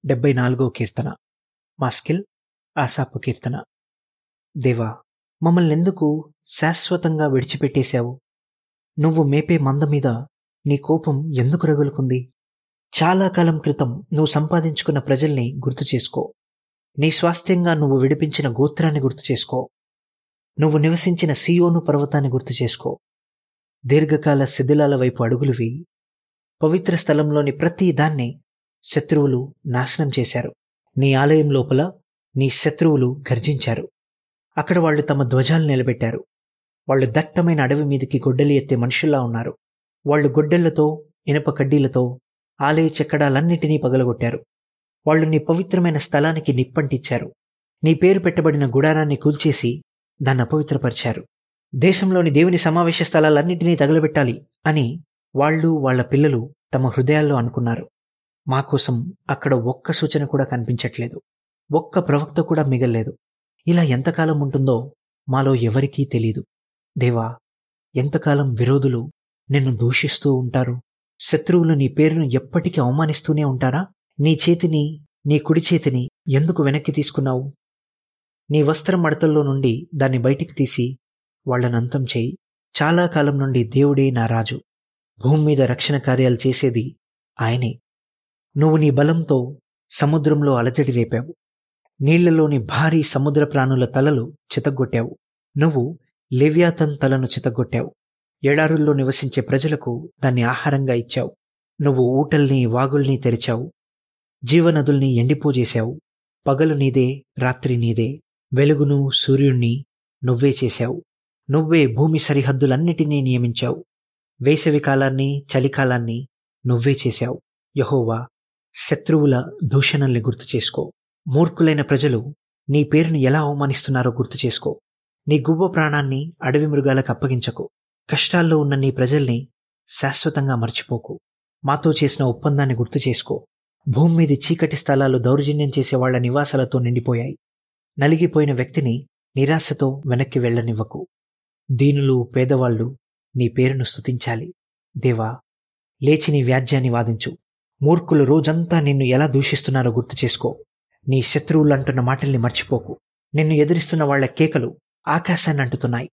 డెబ్బై నాలుగో కీర్తన మాస్కిల్ ఆసాపు కీర్తన దేవా మమ్మల్ని ఎందుకు శాశ్వతంగా విడిచిపెట్టేశావు నువ్వు మేపే మంద మీద నీ కోపం ఎందుకు రగులుకుంది చాలా కాలం క్రితం నువ్వు సంపాదించుకున్న ప్రజల్ని గుర్తు చేసుకో నీ స్వాస్థ్యంగా నువ్వు విడిపించిన గోత్రాన్ని గుర్తు చేసుకో నువ్వు నివసించిన సియోను పర్వతాన్ని గుర్తు చేసుకో దీర్ఘకాల శిథిలాల వైపు అడుగులు వేయి పవిత్ర స్థలంలోని ప్రతి దాన్ని శత్రువులు నాశనం చేశారు నీ ఆలయం లోపల నీ శత్రువులు గర్జించారు అక్కడ వాళ్ళు తమ ధ్వజాలు నిలబెట్టారు వాళ్ళు దట్టమైన అడవి మీదకి గొడ్డలి ఎత్తే మనుషుల్లా ఉన్నారు వాళ్ళు గొడ్డళ్లతో ఇనప కడ్డీలతో ఆలయ చెక్కడాలన్నిటినీ పగలగొట్టారు వాళ్ళు నీ పవిత్రమైన స్థలానికి నిప్పంటిచ్చారు నీ పేరు పెట్టబడిన గుడారాన్ని కూల్చేసి దాన్ని అపవిత్రపరిచారు దేశంలోని దేవుని సమావేశ స్థలాలన్నింటినీ తగలబెట్టాలి అని వాళ్ళు వాళ్ళ పిల్లలు తమ హృదయాల్లో అనుకున్నారు మా కోసం అక్కడ ఒక్క సూచన కూడా కనిపించట్లేదు ఒక్క ప్రవక్త కూడా మిగల్లేదు ఇలా ఎంతకాలం ఉంటుందో మాలో ఎవరికీ తెలీదు దేవా ఎంతకాలం విరోధులు నిన్ను దూషిస్తూ ఉంటారు శత్రువులు నీ పేరును ఎప్పటికీ అవమానిస్తూనే ఉంటారా నీ చేతిని నీ కుడి చేతిని ఎందుకు వెనక్కి తీసుకున్నావు నీ వస్త్రం మడతల్లో నుండి దాన్ని బయటికి తీసి వాళ్లను అంతం చేయి చాలా కాలం నుండి దేవుడే నా రాజు భూమి మీద రక్షణ కార్యాలు చేసేది ఆయనే నువ్వు నీ బలంతో సముద్రంలో అలజడి రేపావు నీళ్లలోని భారీ సముద్ర ప్రాణుల తలలు చితగ్గొట్టావు నువ్వు లెవ్యాతన్ తలను చితగ్గొట్టావు ఎడారుల్లో నివసించే ప్రజలకు దాన్ని ఆహారంగా ఇచ్చావు నువ్వు ఊటల్ని వాగుల్ని తెరిచావు జీవనదుల్ని ఎండిపోజేశావు పగలు నీదే రాత్రి నీదే వెలుగును సూర్యుణ్ణి నువ్వే చేశావు నువ్వే భూమి సరిహద్దులన్నిటినీ నియమించావు వేసవి కాలాన్ని చలికాలాన్ని నువ్వే చేశావు యహోవా శత్రువుల దూషణల్ని గుర్తు చేసుకో మూర్ఖులైన ప్రజలు నీ పేరును ఎలా అవమానిస్తున్నారో గుర్తు చేసుకో నీ గువ్వ ప్రాణాన్ని అడవి మృగాలకు అప్పగించకు కష్టాల్లో ఉన్న నీ ప్రజల్ని శాశ్వతంగా మర్చిపోకు మాతో చేసిన ఒప్పందాన్ని గుర్తు చేసుకో భూమి మీది చీకటి స్థలాలు దౌర్జన్యం చేసే వాళ్ల నివాసాలతో నిండిపోయాయి నలిగిపోయిన వ్యక్తిని నిరాశతో వెనక్కి వెళ్లనివ్వకు దీనులు పేదవాళ్లు నీ పేరును స్తుతించాలి దేవా లేచి నీ వ్యాజ్యాన్ని వాదించు మూర్ఖులు రోజంతా నిన్ను ఎలా దూషిస్తున్నారో గుర్తు చేసుకో నీ శత్రువులు అంటున్న మాటల్ని మర్చిపోకు నిన్ను ఎదిరిస్తున్న వాళ్ల కేకలు ఆకాశాన్ని అంటుతున్నాయి